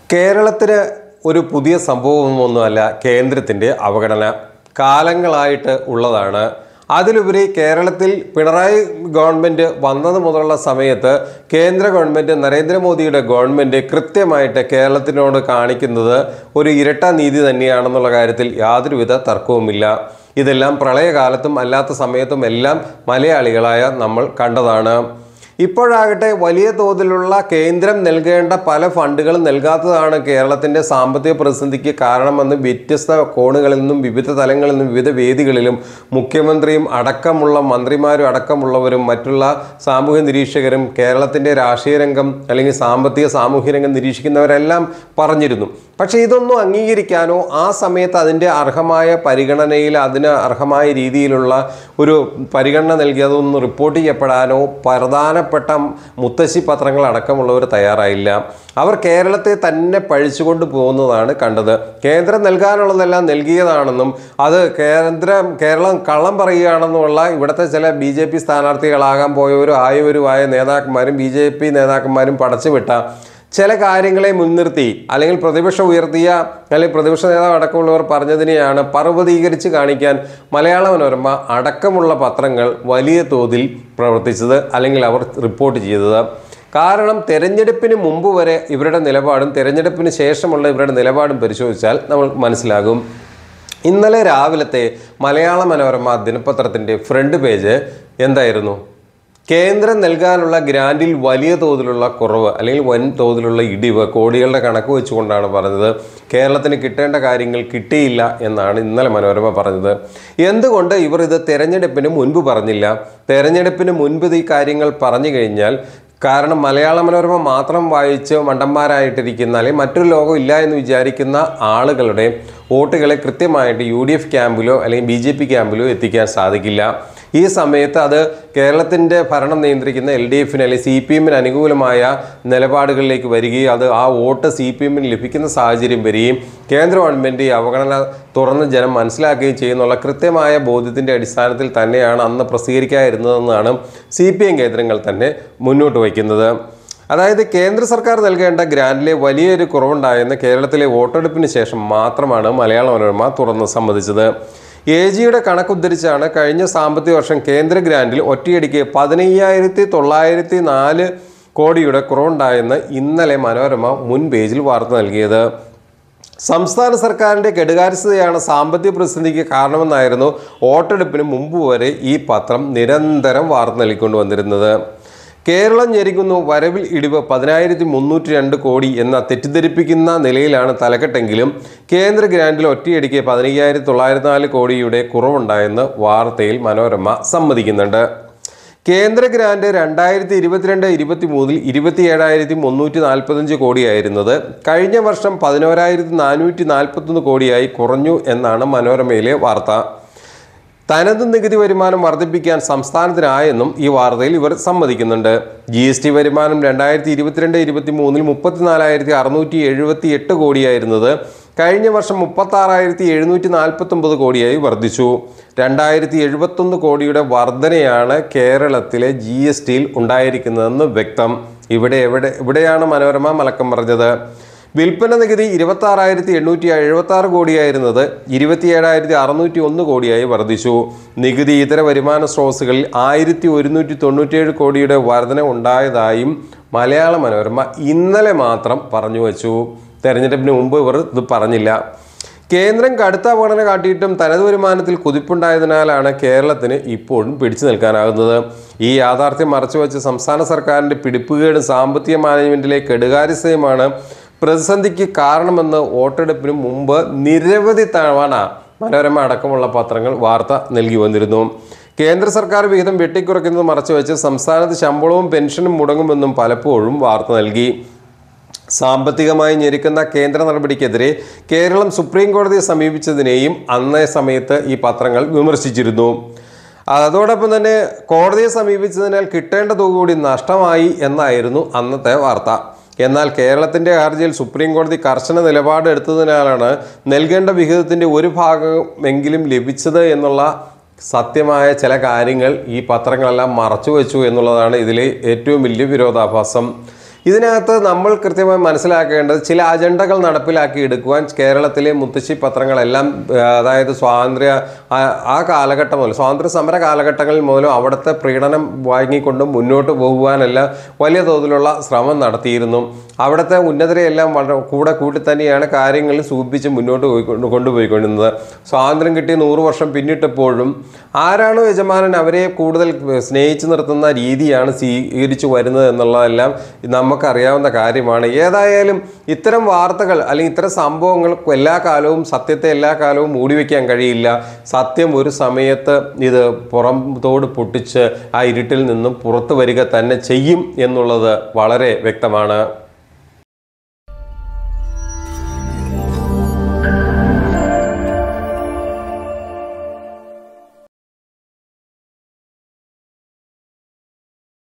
കേരളത്തിന് ഒരു പുതിയ സംഭവമൊന്നുമല്ല കേന്ദ്രത്തിൻ്റെ അവഗണന കാലങ്ങളായിട്ട് ഉള്ളതാണ് അതിലുപരി കേരളത്തിൽ പിണറായി ഗവൺമെൻറ് വന്നത് മുതലുള്ള സമയത്ത് കേന്ദ്ര ഗവൺമെൻറ് നരേന്ദ്രമോദിയുടെ ഗവൺമെൻറ് കൃത്യമായിട്ട് കേരളത്തിനോട് കാണിക്കുന്നത് ഒരു ഇരട്ട നീതി തന്നെയാണെന്നുള്ള കാര്യത്തിൽ യാതൊരുവിധ തർക്കവുമില്ല ഇതെല്ലാം പ്രളയകാലത്തും അല്ലാത്ത സമയത്തും എല്ലാം മലയാളികളായ നമ്മൾ കണ്ടതാണ് ഇപ്പോഴാകട്ടെ വലിയ തോതിലുള്ള കേന്ദ്രം നൽകേണ്ട പല ഫണ്ടുകളും നൽകാത്തതാണ് കേരളത്തിൻ്റെ സാമ്പത്തിക പ്രതിസന്ധിക്ക് കാരണമെന്ന് വ്യത്യസ്ത കോണുകളിൽ നിന്നും വിവിധ തലങ്ങളിൽ നിന്നും വിവിധ വേദികളിലും മുഖ്യമന്ത്രിയും അടക്കമുള്ള മന്ത്രിമാരും അടക്കമുള്ളവരും മറ്റുള്ള സാമൂഹ്യ നിരീക്ഷകരും കേരളത്തിൻ്റെ രാഷ്ട്രീയ രംഗം അല്ലെങ്കിൽ സാമ്പത്തിക സാമൂഹ്യ രംഗം നിരീക്ഷിക്കുന്നവരെല്ലാം പറഞ്ഞിരുന്നു പക്ഷേ ഇതൊന്നും അംഗീകരിക്കാനോ ആ സമയത്ത് അതിൻ്റെ അർഹമായ പരിഗണനയിൽ അതിന് അർഹമായ രീതിയിലുള്ള ഒരു പരിഗണന നൽകി അതൊന്ന് റിപ്പോർട്ട് ചെയ്യപ്പെടാനോ പ്രധാനപ്പെട്ട മുത്തശ്ശി പത്രങ്ങൾ അടക്കമുള്ളവർ തയ്യാറായില്ല അവർ കേരളത്തെ തന്നെ പഴിച്ചുകൊണ്ട് പോകുന്നതാണ് കണ്ടത് കേന്ദ്രം നൽകാനുള്ളതെല്ലാം നൽകിയതാണെന്നും അത് കേന്ദ്രം കേരളം കള്ളം പറയുകയാണെന്നുള്ള ഇവിടുത്തെ ചില ബി ജെ പി സ്ഥാനാർത്ഥികളാകാൻ പോയവരും ആയവരുമായ നേതാക്കന്മാരും ബി ജെ പി നേതാക്കന്മാരും പടച്ചുവിട്ട ചില കാര്യങ്ങളെ മുൻനിർത്തി അല്ലെങ്കിൽ പ്രതിപക്ഷം ഉയർത്തിയ അല്ലെങ്കിൽ പ്രതിപക്ഷ നേതാവ് അടക്കമുള്ളവർ പറഞ്ഞതിനെയാണ് പർവ്വതീകരിച്ച് കാണിക്കാൻ മലയാള മനോരമ അടക്കമുള്ള പത്രങ്ങൾ വലിയ തോതിൽ പ്രവർത്തിച്ചത് അല്ലെങ്കിൽ അവർ റിപ്പോർട്ട് ചെയ്തത് കാരണം തെരഞ്ഞെടുപ്പിന് മുമ്പ് വരെ ഇവരുടെ നിലപാടും തെരഞ്ഞെടുപ്പിന് ശേഷമുള്ള ഇവരുടെ നിലപാടും പരിശോധിച്ചാൽ നമ്മൾ മനസ്സിലാകും ഇന്നലെ രാവിലത്തെ മലയാള മനോരമ ദിനപത്രത്തിൻ്റെ ഫ്രണ്ട് പേജ് എന്തായിരുന്നു കേന്ദ്രം നൽകാനുള്ള ഗ്രാൻഡിൽ വലിയ തോതിലുള്ള കുറവ് അല്ലെങ്കിൽ വൻ തോതിലുള്ള ഇടിവ് കോടികളുടെ കണക്ക് വെച്ചുകൊണ്ടാണ് പറഞ്ഞത് കേരളത്തിന് കിട്ടേണ്ട കാര്യങ്ങൾ കിട്ടിയില്ല എന്നാണ് ഇന്നലെ മനോരമ പറഞ്ഞത് എന്തുകൊണ്ട് ഇവർ ഇത് തെരഞ്ഞെടുപ്പിന് മുൻപ് പറഞ്ഞില്ല തെരഞ്ഞെടുപ്പിന് മുൻപ് ഈ കാര്യങ്ങൾ പറഞ്ഞു കഴിഞ്ഞാൽ കാരണം മലയാള മനോരമ മാത്രം വായിച്ച് മണ്ടന്മാരായിട്ടിരിക്കുന്ന അല്ലെങ്കിൽ മറ്റൊരു ലോകം ഇല്ല എന്ന് വിചാരിക്കുന്ന ആളുകളുടെ വോട്ടുകളെ കൃത്യമായിട്ട് യു ഡി എഫ് ക്യാമ്പിലോ അല്ലെങ്കിൽ ബി ജെ പി ക്യാമ്പിലോ എത്തിക്കാൻ സാധിക്കില്ല ഈ സമയത്ത് അത് കേരളത്തിൻ്റെ ഭരണം നിയന്ത്രിക്കുന്ന എൽ ഡി എഫിന് അല്ലെങ്കിൽ സി പി എമ്മിന് അനുകൂലമായ നിലപാടുകളിലേക്ക് വരികയും അത് ആ വോട്ട് സി പി എമ്മിന് ലഭിക്കുന്ന സാഹചര്യം വരികയും കേന്ദ്ര ഗവൺമെൻറ് ഈ അവഗണന തുറന്ന് ജനം മനസ്സിലാക്കുകയും ചെയ്യുന്നുള്ള കൃത്യമായ ബോധ്യത്തിൻ്റെ അടിസ്ഥാനത്തിൽ തന്നെയാണ് അന്ന് പ്രസിദ്ധീകരിക്കാതിരുന്നതെന്നാണ് സി പി എം കേന്ദ്രങ്ങൾ തന്നെ മുന്നോട്ട് വയ്ക്കുന്നത് അതായത് കേന്ദ്ര സർക്കാർ നൽകേണ്ട ഗ്രാൻഡിലെ വലിയൊരു കുറവുണ്ടായെന്ന് കേരളത്തിലെ വോട്ടെടുപ്പിന് ശേഷം മാത്രമാണ് മലയാള മനോരമ തുറന്ന് സമ്മതിച്ചത് എ ജിയുടെ കണക്കുദ്ധരിച്ചാണ് കഴിഞ്ഞ സാമ്പത്തിക വർഷം കേന്ദ്ര ഗ്രാൻഡിൽ ഒറ്റയടിക്ക് പതിനയ്യായിരത്തി തൊള്ളായിരത്തി നാല് കോടിയുടെ കുറവുണ്ടായെന്ന് ഇന്നലെ മനോരമ മുൻ പേജിൽ വാർത്ത നൽകിയത് സംസ്ഥാന സർക്കാരിൻ്റെ കെടുകാര്യസ്ഥതയാണ് സാമ്പത്തിക പ്രതിസന്ധിക്ക് കാരണമെന്നായിരുന്നു വോട്ടെടുപ്പിന് മുമ്പ് വരെ ഈ പത്രം നിരന്തരം വാർത്ത നൽകിക്കൊണ്ട് വന്നിരുന്നത് കേരളം ഞെരിക്കുന്നു വരവിൽ ഇടിവ് പതിനായിരത്തി മുന്നൂറ്റി രണ്ട് കോടി എന്ന തെറ്റിദ്ധരിപ്പിക്കുന്ന നിലയിലാണ് തലക്കെട്ടെങ്കിലും കേന്ദ്ര ഗ്രാൻഡിൽ ഒറ്റയടിക്ക് പതിനയ്യായിരത്തി തൊള്ളായിരത്തി നാല് കോടിയുടെ കുറവുണ്ടായെന്ന് വാർത്തയിൽ മനോരമ സമ്മതിക്കുന്നുണ്ട് കേന്ദ്ര ഗ്രാന്റ് രണ്ടായിരത്തി ഇരുപത്തിരണ്ട് ഇരുപത്തി മൂന്നിൽ ഇരുപത്തി ഏഴായിരത്തി മുന്നൂറ്റി നാൽപ്പത്തഞ്ച് കോടിയായിരുന്നത് കഴിഞ്ഞ വർഷം പതിനോരായിരത്തി നാനൂറ്റി നാൽപ്പത്തൊന്ന് കോടിയായി കുറഞ്ഞു എന്നാണ് മനോരമയിലെ വാർത്ത തനത് നികുതി വരുമാനം വർദ്ധിപ്പിക്കാൻ സംസ്ഥാനത്തിനായെന്നും ഈ വാർത്തയിൽ ഇവർ സമ്മതിക്കുന്നുണ്ട് ജി എസ് ടി വരുമാനം രണ്ടായിരത്തി ഇരുപത്തിരണ്ട് ഇരുപത്തി മൂന്നിൽ മുപ്പത്തിനാലായിരത്തി അറുന്നൂറ്റി എഴുപത്തി എട്ട് കോടിയായിരുന്നത് കഴിഞ്ഞ വർഷം മുപ്പത്താറായിരത്തി എഴുന്നൂറ്റി നാൽപ്പത്തൊമ്പത് കോടിയായി വർദ്ധിച്ചു രണ്ടായിരത്തി എഴുപത്തൊന്ന് കോടിയുടെ വർധനയാണ് കേരളത്തിലെ ജി എസ് ടിയിൽ ഉണ്ടായിരിക്കുന്നതെന്ന് വ്യക്തം ഇവിടെ എവിടെ ഇവിടെയാണ് മനോരമ മലക്കം പറഞ്ഞത് വിൽപ്പന നികുതി ഇരുപത്തി ആറായിരത്തി എണ്ണൂറ്റി എഴുപത്തി ആറ് കോടിയായിരുന്നത് ഇരുപത്തിയേഴായിരത്തി അറുന്നൂറ്റി ഒന്ന് കോടിയായി വർദ്ധിച്ചു നികുതി ഇതര വരുമാന സ്രോതസ്സുകളിൽ ആയിരത്തി ഒരുന്നൂറ്റി തൊണ്ണൂറ്റിയേഴ് കോടിയുടെ വർധന ഉണ്ടായതായും മലയാള മനോരമ ഇന്നലെ മാത്രം പറഞ്ഞു വച്ചു തെരഞ്ഞെടുപ്പിന് മുമ്പ് ഇവർ ഇത് പറഞ്ഞില്ല കേന്ദ്രം കടുത്ത അവഗണന കാട്ടിയിട്ടും തനത് വരുമാനത്തിൽ കുതിപ്പുണ്ടായതിനാലാണ് കേരളത്തിന് ഇപ്പോഴും പിടിച്ചു നിൽക്കാനാകുന്നത് ഈ യാഥാർത്ഥ്യം മറച്ചുവെച്ച് സംസ്ഥാന സർക്കാരിൻ്റെ പിടിപ്പുകേടും സാമ്പത്തിക മാനേജ്മെൻറ്റിലെ കെടുകാര്യസ്ഥയുമാണ് പ്രതിസന്ധിക്ക് കാരണമെന്ന് വോട്ടെടുപ്പിന് മുമ്പ് നിരവധി തവണ മനോരമ അടക്കമുള്ള പത്രങ്ങൾ വാർത്ത നൽകി വന്നിരുന്നു കേന്ദ്ര സർക്കാർ വിഹിതം വെട്ടിക്കുറയ്ക്കുന്നത് മറച്ചുവെച്ച് സംസ്ഥാനത്ത് ശമ്പളവും പെൻഷനും മുടങ്ങുമെന്നും പലപ്പോഴും വാർത്ത നൽകി സാമ്പത്തികമായി ഞെരുക്കുന്ന കേന്ദ്ര നടപടിക്കെതിരെ കേരളം സുപ്രീം കോടതിയെ സമീപിച്ചതിനെയും അന്നേ സമയത്ത് ഈ പത്രങ്ങൾ വിമർശിച്ചിരുന്നു അതോടൊപ്പം തന്നെ കോടതിയെ സമീപിച്ചതിനാൽ കിട്ടേണ്ട തുക കൂടി നഷ്ടമായി എന്നായിരുന്നു അന്നത്തെ വാർത്ത എന്നാൽ കേരളത്തിൻ്റെ ഹർജിയിൽ സുപ്രീം കോടതി കർശന നിലപാട് എടുത്തതിനാലാണ് നൽകേണ്ട വിഹിതത്തിൻ്റെ ഒരു ഭാഗമെങ്കിലും ലഭിച്ചത് എന്നുള്ള സത്യമായ ചില കാര്യങ്ങൾ ഈ പത്രങ്ങളെല്ലാം മറച്ചു വെച്ചു എന്നുള്ളതാണ് ഇതിലെ ഏറ്റവും വലിയ വിരോധാഭാസം ഇതിനകത്ത് നമ്മൾ കൃത്യമായി മനസ്സിലാക്കേണ്ടത് ചില അജണ്ടകൾ നടപ്പിലാക്കി എടുക്കുവാൻ കേരളത്തിലെ മുത്തശ്ശി പത്രങ്ങളെല്ലാം ആ, അതായത് സ്വാതന്ത്ര്യ ആ- ആ കാലഘട്ടം മുതൽ സ്വാതന്ത്ര്യ സമര കാലഘട്ടങ്ങളിൽ മുതലും അവിടുത്തെ പ്രീണനം വാങ്ങിക്കൊണ്ട് മുന്നോട്ട് പോകുവാനെല്ലാം വലിയ തോതിലുള്ള ശ്രമം നടത്തിയിരുന്നു അവിടുത്തെ ഉന്നതരെയെല്ലാം വളരെ കൂടെ കൂട്ടി തന്നെയാണ് കാര്യങ്ങൾ സൂചിപ്പിച്ച് മുന്നോട്ട് പോയിക്കൊണ്ട് കൊണ്ടുപോയിക്കൊണ്ടിരുന്നത് സ്വാതന്ത്ര്യം കിട്ടി നൂറ് വർഷം പിന്നിട്ടപ്പോഴും ആരാണോ യജമാനൻ അവരെ കൂടുതൽ സ്നേഹിച്ചു നിർത്തുന്ന രീതിയാണ് സ്വീകരിച്ചു വരുന്നത് എന്നുള്ളതെല്ലാം നമുക്കറിയാവുന്ന കാര്യമാണ് ഏതായാലും ഇത്തരം വാർത്തകൾ അല്ലെങ്കിൽ ഇത്തരം സംഭവങ്ങൾ എല്ലാ കാലവും സത്യത്തെ എല്ലാ കാലവും മൂടിവെക്കാൻ കഴിയില്ല സത്യം ഒരു സമയത്ത് ഇത് പുറത്തോട് പൊട്ടിച്ച് ആ ഇരുട്ടിൽ നിന്നും പുറത്തു വരിക തന്നെ ചെയ്യും എന്നുള്ളത് വളരെ വ്യക്തമാണ്